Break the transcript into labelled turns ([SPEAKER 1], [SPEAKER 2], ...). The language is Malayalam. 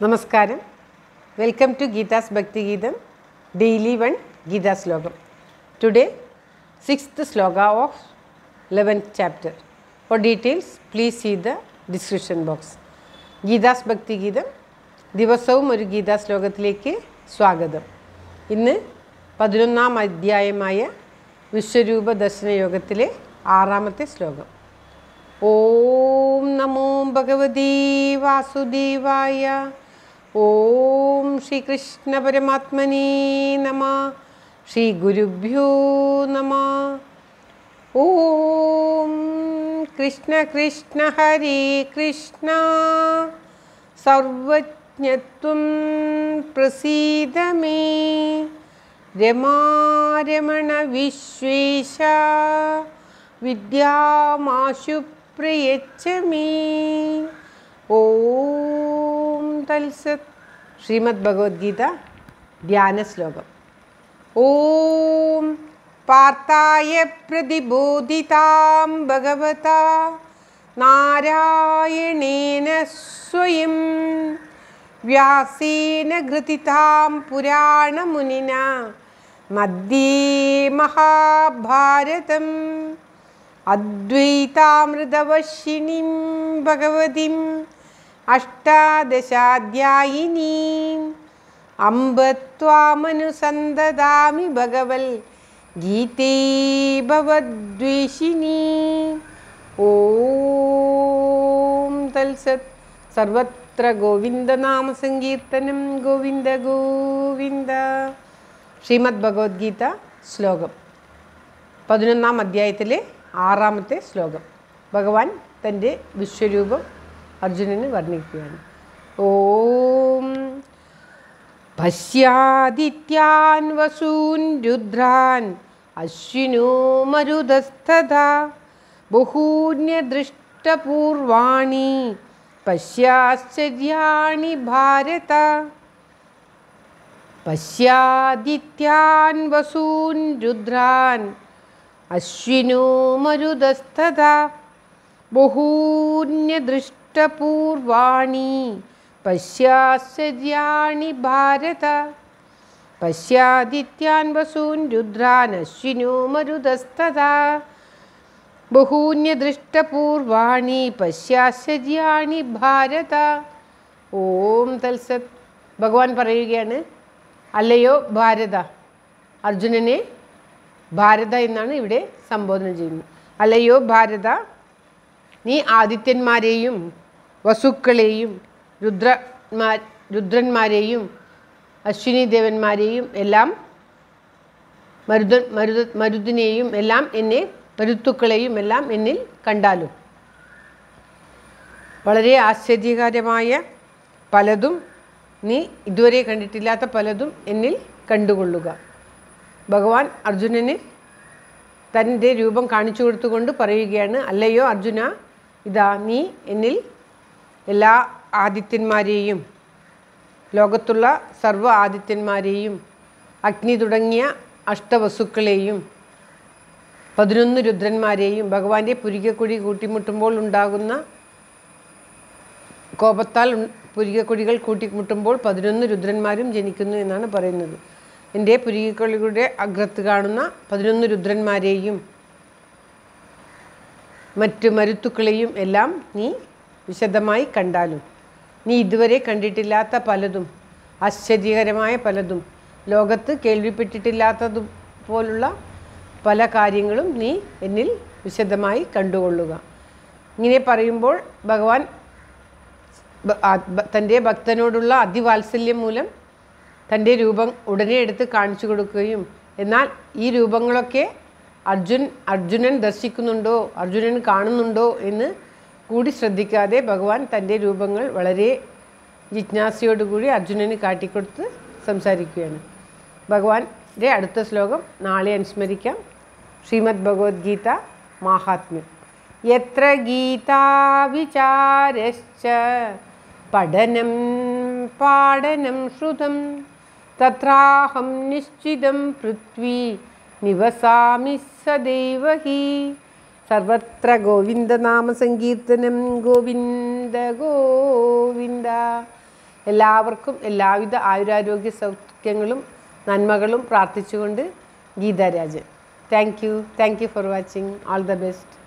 [SPEAKER 1] നമസ്കാരം welcome to Geetha's Bhakthigeetham daily one Gita ശ്ലോകം today sixth shloka of eleventh chapter for details please see the description box Geetha's Bhakthigeetham ദിവസവും ഒരു ഗീതാ ശ്ലോകത്തിലേക്ക് സ്വാഗതം ഇന്ന് പതിനൊന്നാം അധ്യായമായ വിശ്വരൂപ ദർശന യോഗത്തിലെ ആറാമത്തെ ശ്ലോകം ഓം നമോ ഭഗവതി വാസുദേവായ ഓം ശ്രീകൃഷ്ണ പരമാത്മനേ നമ ശ്രീ ഗുരുഭ്യോ നമ ഓം കൃഷ്ണ കൃഷ്ണ ഹരേ കൃഷ്ണ സർവജ്ഞത്വം പ്രസീദ മേ രമാരമണ വിശ്വേശ വിദ്യാമാശു പ്രയച്ഛ മേ ഓം തൽസത് ശ്രീമദ് ഭഗവത്ഗീത ധ്യാന ശ്ലോകം ഓം പാർത്ഥായ പ്രതിബോധിതാം ഭഗവത നാരായണേന സ്വയം വ്യാസേന ഘൃതിതാം പുരാണമുനിന മധ്യേ മഹാഭാരതം അദ്വൈതാമൃതവർഷിണീം ഭഗവതിം അഷ്ടാദശാധ്യായിനീം അമ്പ ത്വാമനുസന്തതാമി ഭഗവൽ ഗീതേ ഭവദ്വേഷിണീ ഓം തൽസത് സർവത്ര ഗോവിന്ദനാമസങ്കീർത്തനം ഗോവിന്ദ ഗോവിന്ദ ശ്രീമദ് ഭഗവത്ഗീത ശ്ലോകം പതിനൊന്നാം അധ്യായത്തിലെ ആറാമത്തെ ശ്ലോകം ഭഗവാൻ തൻ്റെ വിശ്വരൂപം അർജുനന് വർണ്ണിക്കുകയാണ് ഓം പശ്യാദിത്യാൻ വസൂൻ രുദ്രാൻ അശ്വിനോ മരുതസ്തഥാ ബഹൂന്യദൃഷ്ടപൂർവാണി പശ്യാശ്ചര്യാണി ഭാരത പശ്യാദിത്യാൻ വസൂൻ രുദ്രാൻ അശ്വിനോ മരുതസ്തഥാ ബഹൂന്യദൃഷ്ടപൂർവാണി പശ്യാശ്ചര്യാണി ഭാരത പശ്യാദിത്യാൻ വസൂൻ രുദ്രാൻ അശ്വിനോ മരുതസ്തഥാ ബഹൂന്യദൃഷ്ടപൂർവാണി പശ്യാശ്ചര്യാണി ഭാരത ഓം തൽസത് ഭഗവാൻ പറയുകയാണ് അല്ലയോ ഭാരത അർജുനനെ ഭാരത എന്നാണ് ഇവിടെ സംബോധന ചെയ്യുന്നത് അല്ലയോ ഭാരത നീ ആദിത്യന്മാരെയും വസുക്കളെയും രുദ്രന്മാ രുദ്രന്മാരെയും അശ്വിനി ദേവന്മാരെയും എല്ലാം മരുത മരുത മരുദിനെയും എല്ലാം എന്നെ മരുത്തുക്കളെയും എല്ലാം എന്നിൽ കണ്ടാലും വളരെ ആശ്ചര്യകരമായ പലതും നീ ഇതുവരെ കണ്ടിട്ടില്ലാത്ത പലതും എന്നിൽ കണ്ടുകൊള്ളുക ഭഗവാൻ അർജുനന് തൻ്റെ രൂപം കാണിച്ചു കൊടുത്തുകൊണ്ട് പറയുകയാണ് അല്ലയോ അർജുന ഇതാ നീ എന്നിൽ എല്ലാ ആദിത്യന്മാരെയും ലോകത്തുള്ള സർവ്വ ആദിത്യന്മാരെയും അഗ്നി തുടങ്ങിയ അഷ്ടവസുക്കളെയും പതിനൊന്ന് രുദ്രന്മാരെയും ഭഗവാന്റെ പുരികക്കൊടി കൂട്ടിമുട്ടുമ്പോൾ ഉണ്ടാകുന്ന കോപത്താൽ ഉൺ- പുരികക്കൊടികൾ കൂട്ടിമുട്ടുമ്പോൾ പതിനൊന്ന് രുദ്രന്മാരും ജനിക്കുന്നു എന്നാണ് പറയുന്നത് എൻ്റെ പുരികക്കൊടികളുടെ അഗ്രത്ത് കാണുന്ന പതിനൊന്ന് രുദ്രന്മാരെയും മറ്റ് മരുത്തുക്കളെയും എല്ലാം നീ വിശദമായി കണ്ടാലും നീ ഇതുവരെ കണ്ടിട്ടില്ലാത്ത പലതും ആശ്ചര്യകരമായ പലതും ലോകത്ത് കേൾവിപ്പെട്ടിട്ടില്ലാത്തതു പോലുള്ള പല കാര്യങ്ങളും നീ എന്നിൽ വിശദമായി കണ്ടുകൊള്ളുക ഇങ്ങനെ പറയുമ്പോൾ ഭഗവാൻ ബ- ആ- ബ- തൻ്റെ ഭക്തനോടുള്ള അതിവാത്സല്യം മൂലം തൻ്റെ രൂപം ഉടനെ എടുത്ത് കാണിച്ചു കൊടുക്കുകയും എന്നാൽ ഈ രൂപങ്ങളൊക്കെ അർജുൻ അർജുനൻ ദർശിക്കുന്നുണ്ടോ അർജുനൻ കാണുന്നുണ്ടോ എന്ന് കൂടി ശ്രദ്ധിക്കാതെ ഭഗവാൻ തൻ്റെ രൂപങ്ങൾ വളരെ ജിജ്ഞാസയോടുകൂടി അർജുനന് കാട്ടിക്കൊടുത്ത് സംസാരിക്കുകയാണ് ഭഗവാന്റെ അടുത്ത ശ്ലോകം നാളെ അനുസ്മരിക്കാം ശ്രീമദ് ഭഗവത്ഗീത മാഹാത്മ്യം യത്ര ഗീതാ വിചാരശ്ച പഠനം പാഠനം ശ്രുതം തത്രാഹം നിശ്ചിതം പൃഥ്വി നിവസാമി സദൈവ ഹി സർവത്ര ഗോവിന്ദനാമസങ്കീർത്തനം ഗോവിന്ദ ഗോവിന്ദ എല്ലാവർക്കും എല്ലാവിധ ആയുരാരോഗ്യ സൗഖ്യങ്ങളും നന്മകളും പ്രാർത്ഥിച്ചുകൊണ്ട് Geetharajan thank you thank you for watching all the best